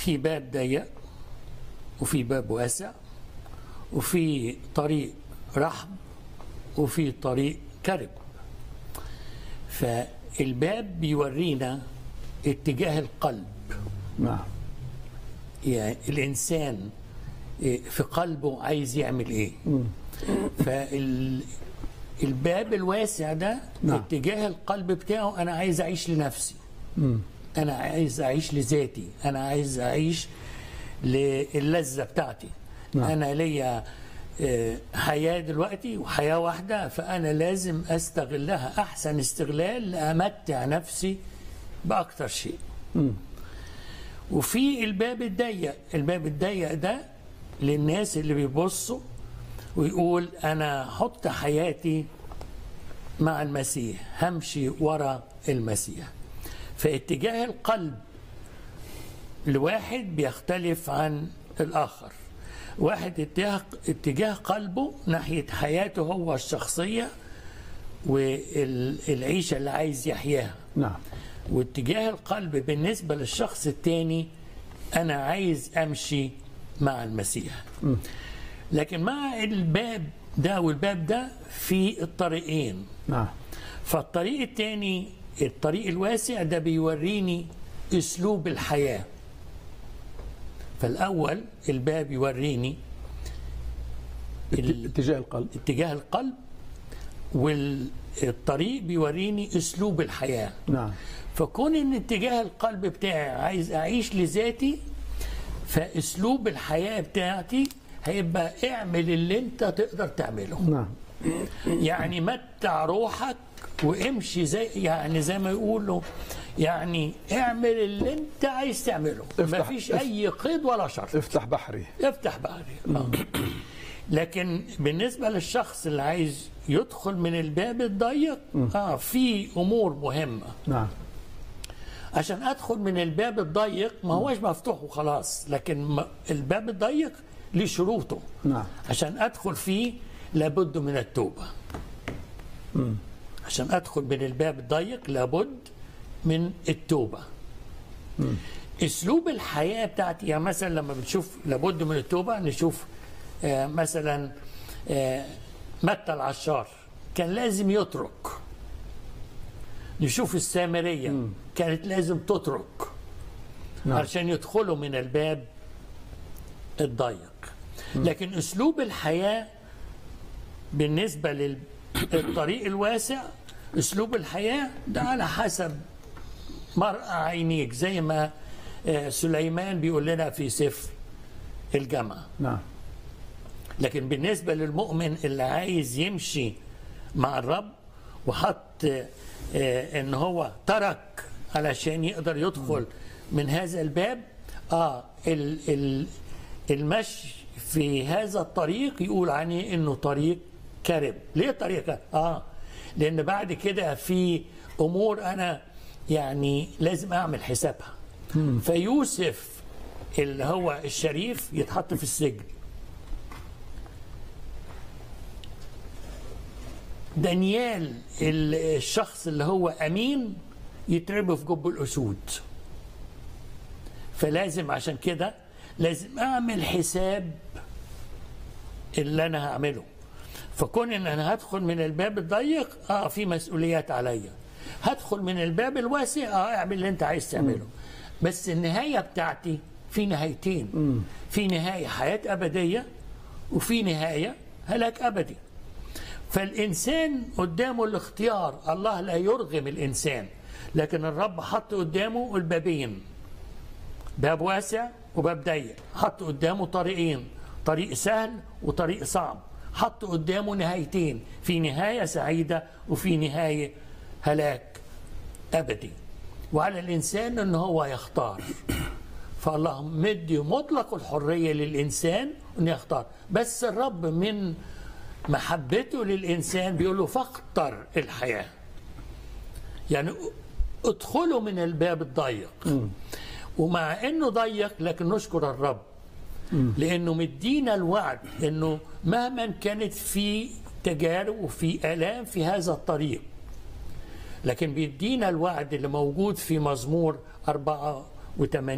في باب ضيق وفي باب واسع وفي طريق رحب وفي طريق كرب فالباب بيورينا اتجاه القلب نعم يعني الانسان في قلبه عايز يعمل ايه فالباب الواسع ده نعم. اتجاه القلب بتاعه انا عايز اعيش لنفسي انا عايز اعيش لذاتي انا عايز اعيش للذه بتاعتي نعم. انا ليا آه، حياه دلوقتي وحياه واحده فانا لازم استغلها احسن استغلال لامتع نفسي باكتر شيء وفي الباب الضيق الباب الضيق ده للناس اللي بيبصوا ويقول انا هحط حياتي مع المسيح همشي ورا المسيح فاتجاه القلب لواحد بيختلف عن الاخر واحد اتجاه اتجاه قلبه ناحيه حياته هو الشخصيه والعيشه اللي عايز يحياها نعم واتجاه القلب بالنسبة للشخص التاني أنا عايز أمشي مع المسيح لكن مع الباب ده والباب ده في الطريقين نعم فالطريق التاني الطريق الواسع ده بيوريني أسلوب الحياة فالأول الباب يوريني ال- اتجاه القلب اتجاه القلب والطريق بيوريني أسلوب الحياة نعم فكون ان اتجاه القلب بتاعي عايز اعيش لذاتي فاسلوب الحياه بتاعتي هيبقى اعمل اللي انت تقدر تعمله نعم يعني متع روحك وامشي زي يعني زي ما يقولوا يعني اعمل اللي انت عايز تعمله افتح- مفيش اف- اي قيد ولا شرط افتح بحري افتح بقى آه. لكن بالنسبة للشخص اللي عايز يدخل من الباب الضيق اه في امور مهمه نعم عشان ادخل من الباب الضيق ما هوش مفتوح وخلاص لكن ما- الباب الضيق ليه شروطه نعم عشان ادخل فيه لابد من التوبه عشان ادخل من الباب الضيق لابد من التوبه اسلوب الحياه بتاعتي يعني مثلا لما بنشوف لابد من التوبه نشوف آه مثلا آه متى العشار كان لازم يترك نشوف السامريه كانت لازم تترك نعم عشان يدخلوا من الباب الضيق لكن اسلوب الحياه بالنسبه للطريق الواسع اسلوب الحياه ده على حسب مرأى عينيك زي ما آه، سليمان بيقول لنا في سفر الجامعه نعم لكن بالنسبة للمؤمن اللي عايز يمشي مع الرب وحط آه، ان هو ترك علشان يقدر يدخل من هذا الباب اه ال ال المشي في هذا الطريق يقول عنه انه طريق كرب ليه طريق كرب؟ اه لان بعد كده في امور انا يعني لازم اعمل حسابها فيوسف اللي هو الشريف يتحط في السجن دانيال ال- الشخص اللي هو امين يتربى في جب الاسود فلازم عشان كده لازم اعمل حساب اللي انا هعمله فكون ان انا هدخل من الباب الضيق اه في مسؤوليات عليا هدخل من الباب الواسع اه اعمل اللي انت عايز تعمله بس النهايه بتاعتي في نهايتين في نهايه حياه ابديه وفي نهايه هلاك ابدي فالإنسان قدامه الاختيار الله لا يرغم الإنسان لكن الرب حط قدامه البابين باب واسع وباب ضيق حط قدامه طريقين طريق سهل وطريق صعب حط قدامه نهايتين في نهاية سعيدة وفي نهاية هلاك أبدي وعلى الإنسان أن هو يختار فالله مدي مطلق الحرية للإنسان أن يختار بس الرب من محبته للإنسان بيقول له فاختر الحياة يعني ادخلوا من الباب الضيق ومع انه ضيق لكن نشكر الرب لانه مدينا الوعد انه مهما كانت في تجارب وفي الام في هذا الطريق لكن بيدينا الوعد اللي موجود في مزمور 84